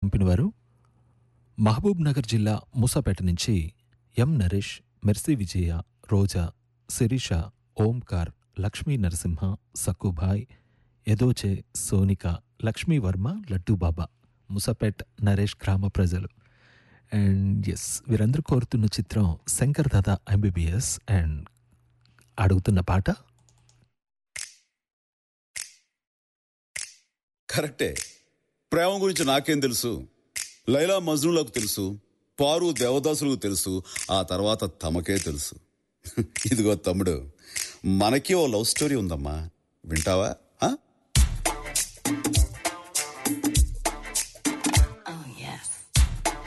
పంపినవారు మహబూబ్ నగర్ జిల్లా మూసాపేట నుంచి ఎం నరేష్ మెర్సీ విజయ రోజా శిరీష ఓంకార్ లక్ష్మీ నరసింహ సక్కుభాయ్ ఎదోచే సోనిక లక్ష్మీ వర్మ లడ్డూబాబా ముసాపేట్ నరేష్ గ్రామ ప్రజలు అండ్ ఎస్ వీరందరూ కోరుతున్న చిత్రం శంకర్ దాదా ఎంబీబీఎస్ అండ్ అడుగుతున్న పాట కరెక్టే ప్రేమ గురించి నాకేం తెలుసు లైలా మజ్నులకు తెలుసు పారు దేవదాసులకు తెలుసు ఆ తర్వాత తమకే తెలుసు ఇదిగో తమ్ముడు మనకి ఓ లవ్ స్టోరీ ఉందమ్మా వింటావా